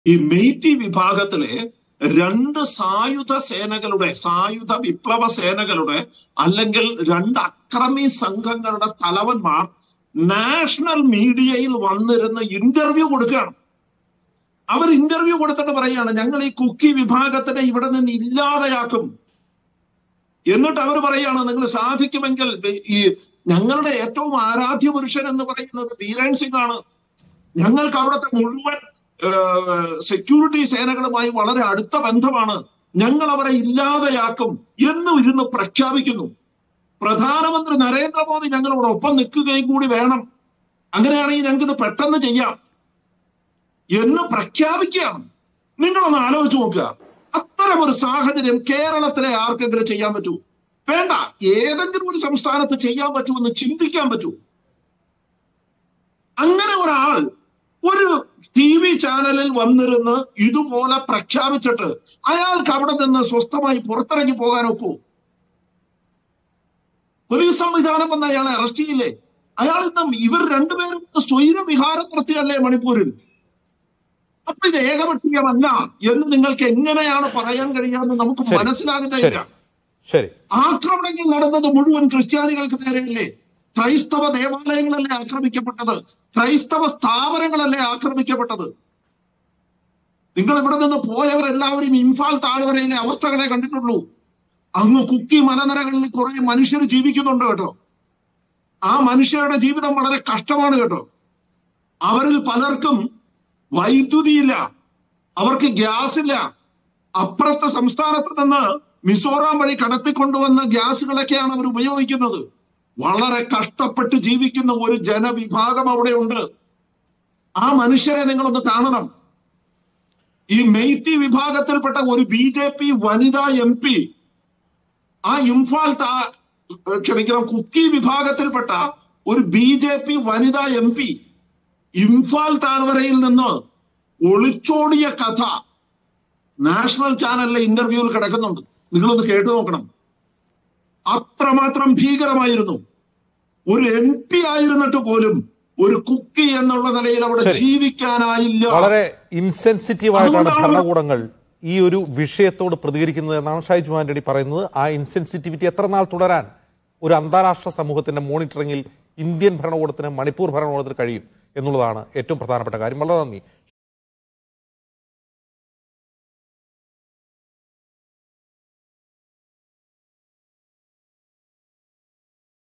ഈ മെയ്റ്റി വിഭാഗത്തിലെ രണ്ട് സായുധ സേനകളുടെ സായുധ വിപ്ലവ സേനകളുടെ അല്ലെങ്കിൽ രണ്ട് അക്രമി സംഘങ്ങളുടെ തലവന്മാർ നാഷണൽ മീഡിയയിൽ വന്നിരുന്ന് ഇന്റർവ്യൂ കൊടുക്കുകയാണ് അവർ ഇന്റർവ്യൂ കൊടുത്തിട്ട് പറയാണ് ഞങ്ങൾ ഈ കുക്കി വിഭാഗത്തിനെ ഇവിടെ നിന്ന് ഇല്ലാതെയാക്കും എന്നിട്ട് അവർ പറയാണ് നിങ്ങൾ സാധിക്കുമെങ്കിൽ ഈ ഞങ്ങളുടെ ഏറ്റവും ആരാധ്യ പുരുഷൻ എന്ന് പറയുന്നത് ബീരൻ സിംഗ് ആണ് ഞങ്ങൾക്ക് അവിടുത്തെ മുഴുവൻ സെക്യൂരിറ്റി സേനകളുമായി വളരെ അടുത്ത ബന്ധമാണ് ഞങ്ങൾ അവരെ ഇല്ലാതെയാക്കും എന്ന് ഇരുന്ന് പ്രഖ്യാപിക്കുന്നു പ്രധാനമന്ത്രി നരേന്ദ്രമോദി ഞങ്ങളോടൊപ്പം നിൽക്കുകയും കൂടി വേണം അങ്ങനെയാണെങ്കിൽ ഞങ്ങൾക്ക് ഇത് പെട്ടെന്ന് ചെയ്യാം എന്ന് പ്രഖ്യാപിക്കുകയാണ് നിങ്ങളൊന്ന് ആലോചിച്ച് നോക്കുക അത്തരം ഒരു സാഹചര്യം കേരളത്തിലെ ആർക്കെങ്കിലും ചെയ്യാൻ പറ്റൂ വേണ്ട ഏതെങ്കിലും ഒരു സംസ്ഥാനത്ത് ചെയ്യാൻ പറ്റുമെന്ന് ചിന്തിക്കാൻ പറ്റൂ അങ്ങനെ ഒരാൾ ഒരു ടി വി ചാനലിൽ വന്നിരുന്ന് ഇതുപോലെ പ്രഖ്യാപിച്ചിട്ട് അയാൾക്ക് അവിടെ നിന്ന് സ്വസ്ഥമായി പുറത്തിറങ്ങി പോകാൻ ഒക്കൂ പോലീസ് സംവിധാനം വന്ന് അയാളെ അറസ്റ്റ് ചെയ്യില്ലേ അയാൾ ഇന്ന് ഇവർ രണ്ടുപേരും സ്വൈര വിഹാരം നടത്തിയല്ലേ മണിപ്പൂരിൽ അപ്പൊ ഇത് ഏകപക്ഷീയമല്ല എന്ന് നിങ്ങൾക്ക് എങ്ങനെയാണ് പറയാൻ കഴിയാമെന്ന് നമുക്ക് ശരി. മനസ്സിലാകുന്നില്ല ശരി ആക്രമണങ്ങൾ നടന്നത് മുഴുവൻ ക്രിസ്ത്യാനികൾക്ക് നേരെയല്ലേ ക്രൈസ്തവ ദേവാലയങ്ങളല്ലേ ആക്രമിക്കപ്പെട്ടത് ക്രൈസ്തവ സ്ഥാപനങ്ങളല്ലേ ആക്രമിക്കപ്പെട്ടത് നിങ്ങൾ ഇവിടെ നിന്ന് പോയവരെല്ലാവരും ഇംഫാൽ താഴ്വരയിലെ അവസ്ഥകളെ കണ്ടിട്ടുള്ളൂ അങ്ങ് കുക്കി മലനിരകളിൽ കുറെ മനുഷ്യർ ജീവിക്കുന്നുണ്ട് കേട്ടോ ആ മനുഷ്യരുടെ ജീവിതം വളരെ കഷ്ടമാണ് കേട്ടോ അവരിൽ പലർക്കും വൈദ്യുതിയില്ല അവർക്ക് ഗ്യാസ് ഇല്ല അപ്പുറത്തെ സംസ്ഥാനത്ത് നിന്ന് മിസോറാം വഴി കടത്തിക്കൊണ്ടുവന്ന ഗ്യാസുകളൊക്കെയാണ് അവർ ഉപയോഗിക്കുന്നത് വളരെ കഷ്ടപ്പെട്ട് ജീവിക്കുന്ന ഒരു ജനവിഭാഗം അവിടെയുണ്ട് ആ മനുഷ്യരെ നിങ്ങളൊന്ന് കാണണം ഈ മെയ്ത്തി വിഭാഗത്തിൽപ്പെട്ട ഒരു ബി ജെ പി വനിതാ എം പി ആ ഇംഫാൽ താ ക്ഷമിക്കണം കുക്കി വിഭാഗത്തിൽപ്പെട്ട ഒരു ബി ജെ പി വനിതാ എം പി ഇംഫാൽ താഴ്വരയിൽ നിന്ന് ഒളിച്ചോടിയ കഥ നാഷണൽ ചാനലിലെ ഇന്റർവ്യൂവിൽ കിടക്കുന്നുണ്ട് നിങ്ങളൊന്ന് കേട്ടു നോക്കണം അത്രമാത്രം ഭീകരമായിരുന്നു ഒരു എം പി ആയിരുന്നിട്ട് പോലും ഒരു കുക്കി എന്നുള്ള നിലയിൽ അവിടെ ശരി. ജീവിക്കാനായില്ല വളരെ ഇൻസെൻസിറ്റീവ് ആയിട്ടാണ് അതുകൊണ്ടാണ് ഭരണകൂടങ്ങൾ ഈ ഒരു വിഷയത്തോട് പ്രതികരിക്കുന്നത് എന്നാണ് ഷൈജു ആന്റണി പറയുന്നത് ആ ഇൻസെൻസിറ്റിവിറ്റി എത്ര നാൾ തുടരാൻ ഒരു അന്താരാഷ്ട്ര സമൂഹത്തിന്റെ മോണിറ്ററിംഗിൽ ഇന്ത്യൻ ഭരണകൂടത്തിന് മണിപ്പൂർ ഭരണകൂടത്തിന് കഴിയും എന്നുള്ളതാണ് ഏറ്റവും പ്രധാനപ്പെട്ട കാര്യം വളരെ നന്ദി